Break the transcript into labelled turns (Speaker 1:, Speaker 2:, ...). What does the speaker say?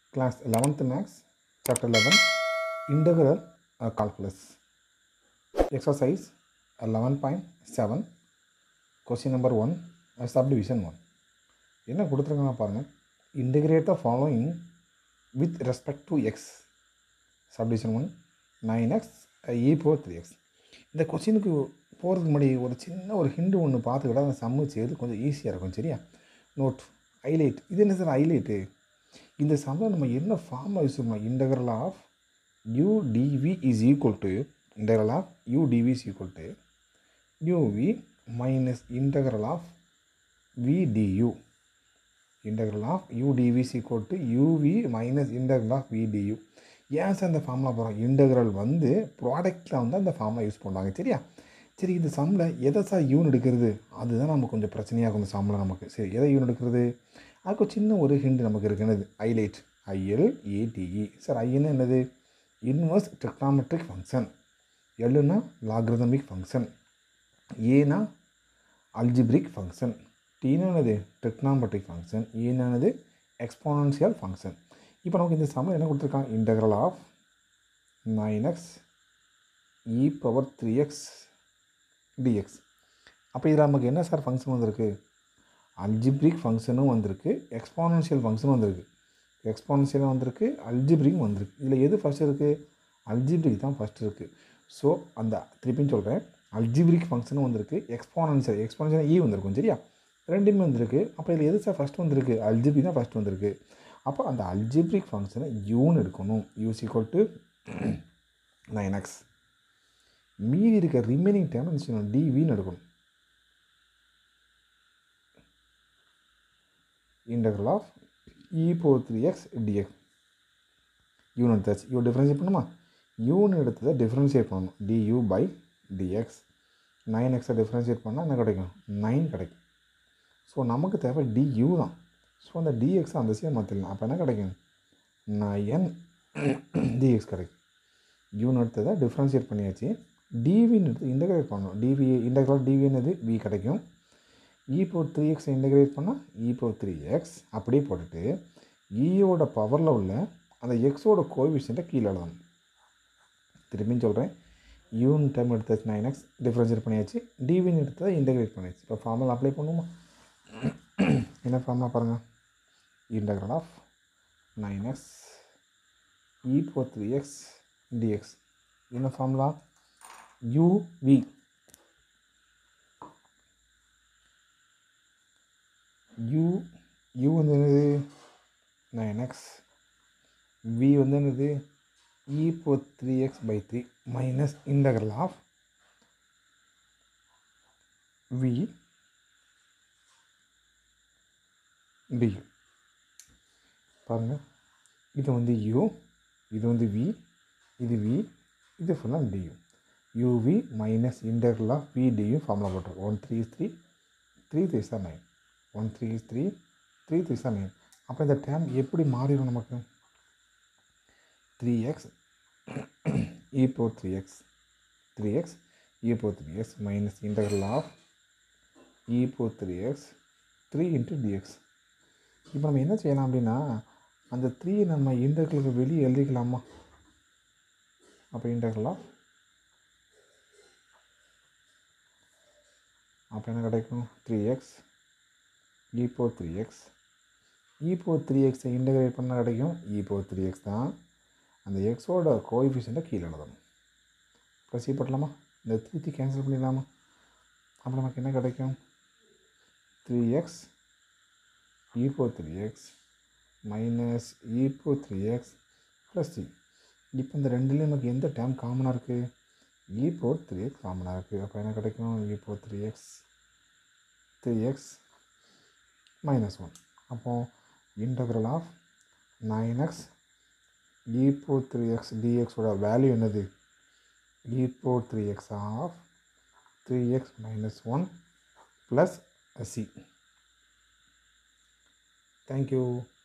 Speaker 1: class 11th max chapter 11 integral uh, calculus exercise 11.7 question number 1 uh, subdivision 1 என்ன கொடுத்துருக்காங்க பாருங்கள் integrate the following with respect to x subdivision one nine x e four three x இந்த கொஸ்டினுக்கு போகிறதுக்கு முன்னாடி ஒரு சின்ன ஒரு ஹிண்டு ஒன்று பார்த்துக்கிட்டா அந்த சம்மு செய்து கொஞ்சம் ஈஸியாக இருக்கும் சரியா நோட் ஹைலைட் இது என்ன சார் ஹைலைட்டு இந்த சம்மில் நம்ம என்ன ஃபார்மில் யூஸ் பண்ணலாம் integral of u d v is equal to integral of u d v is equal to u v minus integral of v d u integral of u dv is equal to uv minus integral of v du ஏன் sir இந்த formula போகிறோம் integral வந்து ப்ராடக்ட்டில் வந்து அந்த formula use பண்ணுவாங்க சரியா சரி இந்த சம்மில் எதை சார் யூன் எடுக்கிறது அதுதான் நமக்கு கொஞ்சம் பிரச்சனையாகும் இந்த சம்மில் நமக்கு சரி எதை யூன் எடுக்கிறது அதுக்கு ஒரு சின்ன ஒரு ஹிண்ட் நமக்கு இருக்குன்னது ஐலைட் ஐஎல் ஏடிஇ சார் ஐன்னு என்னது இன்வர்ஸ் டெக்னாமெட்ரிக் ஃபங்க்ஷன் எல்லுனா லாக்ரதமிக் ஃபங்க்ஷன் ஏனா அல்ஜிப்ரிக் ஃபங்க்ஷன் டீனானது டெக்னாமெட்ரிக் ஃபங்க்ஷன் ஈனானது எக்ஸ்பானன்ஷியல் ஃபங்க்ஷன் இப்போ நமக்கு இந்த சமம் என்ன கொடுத்துருக்காங்க integral of nine x e power three x d x அப்போ இதில் நமக்கு என்ன சார் ஃபங்க்ஷன் வந்திருக்கு அல்ஜிப்ரிக் ஃபங்க்ஷனும் வந்திருக்கு எக்ஸ்பானன்ஷியல் ஃபங்க்ஷனும் வந்திருக்கு எக்ஸ்பானன்ஷியலும் வந்திருக்கு அல்ஜிப்ரிக்கும் வந்திருக்கு இதில் எது ஃபஸ்ட் இருக்குது அல்ஜிப்ரிக் தான் ஃபஸ்ட் இருக்குது ஸோ அந்த திருப்பின்னு சொல்கிறேன் அல்ஜிப்ரிக் ஃபங்க்ஷனும் வந்திருக்கு எக்ஸ்பானன்ஷியல் எக்ஸ்பானன்ஷியல் ஈ வந்திருக்கும் சரியா ரெண்டுமே வந்திருக்கு அப்போ இதில் எது சார் ஃபஸ்ட் வந்திருக்கு அல்ஜிபி தான் ஃபஸ்ட் வந்திருக்கு அப்போ அந்த அல்ஜிப்ரிக் ஃபங்க்ஷனை யூன்னு எடுக்கணும் u's equal to nine x மீதி இருக்க ரிமைனிங் டைம் என்ன டிவின்னு எடுக்கணும் integral of e four three x d x யூன்னு எடுத்தாச்சு யூ டிஃப்ரென்ஷியேட் பண்ணுமா யூன்னு எடுத்ததை டிஃப்ரென்ஷியேட் பண்ணணும் டியூ பை டிஎக்ஸ் நைன் எக்ஸை டிஃப்ரென்ஷியேட் பண்ணால் என்ன கிடைக்கும் நைன் கிடைக்கும் ஸோ நமக்கு தேவை டியூ தான் ஸோ அந்த டிஎக்ஸை அந்த சைடு மாற்றிடலாம் அப்போ என்ன கிடைக்கும் நயன் டிஎக்ஸ் கிடைக்கும் யூன்னு எடுத்ததை டிஃப்ரென்ஷியேட் பண்ணியாச்சு டிவின்னு எடுத்து இன்டகிரேட் பண்ணணும் டிவி இன்டகிரல் டிவின்னது வி கிடைக்கும் e four three x integrate பண்ணால் இ போர் த்ரீ எக்ஸ் அப்படியே போட்டுட்டு இயோட பவரில் உள்ள அந்த எக்ஸோட கோவிஷன்ட்டை கீழே எழுதணும் திரும்பியும் சொல்கிறேன் யூன் டைம் எடுத்தாச்சு நைன் எக்ஸ் டிஃப்ரென்ஷியேட் பண்ணியாச்சு டிவின்னு எடுத்ததை இன்டகிரேட் பண்ணியாச்சு இப்போ ஃபார்முலா அப்ளை பண்ணுவோமா என்ன ஃபார்முலா பாருங்கள் integral of nine x e four three x d x என்ன ஃபார்முலா யூவி யூ யூ வந்து என்னது நைன் எக்ஸ் வி வந்து என்னது e four three x by three minus integral of v d u பாருங்கள் இது வந்து யூ இது வந்து வி இது வி இது ஃபுல்லாக d u u v minus integral of v d u formula போட்டிருக்கோம் one three three three three sir nine one three three three three sir nine அப்போ இந்த டேம் எப்படி மாறிடும் நமக்கு three x e four three x three x e four three x minus integral of e four three x three into d x இப்போ நம்ம என்ன செய்யலாம் அப்படின்னா அந்த த்ரீ நம்ம இன்டர்கலுக்கு வெளியே எழுதிக்கலாமா அப்போ இன்டர்கலாக அப்போ என்ன கிடைக்கும் three x e four three x e four three எக்ஸை இன்டகிரேட் பண்ணால் கிடைக்கும் இ ஃபோர் த்ரீ எக்ஸ் தான் அந்த எக்ஸோட கோஎஃபிஷியண்ட்டை கீழே எழுதணும் ப்ளஸ் பண்ணலாமா இந்த த்ரீ த்ரீ கேன்சல் பண்ணிடலாமா அப்போ நமக்கு என்ன கிடைக்கும் three x e for 3x minus e four three X plus C இப்போ இந்த ரெண்டுலேயும் நமக்கு எந்த டேம் காமனாக இருக்குது இ ஃபோர் த்ரீ எக்ஸ் காமனாக இருக்குது அப்போ என்ன கிடைக்கும் e four three x three x minus one அப்போது integral of nine x e four three x டிஎக்ஸோட வேல்யூ என்னது e four three x of three x minus one plus c Thank you.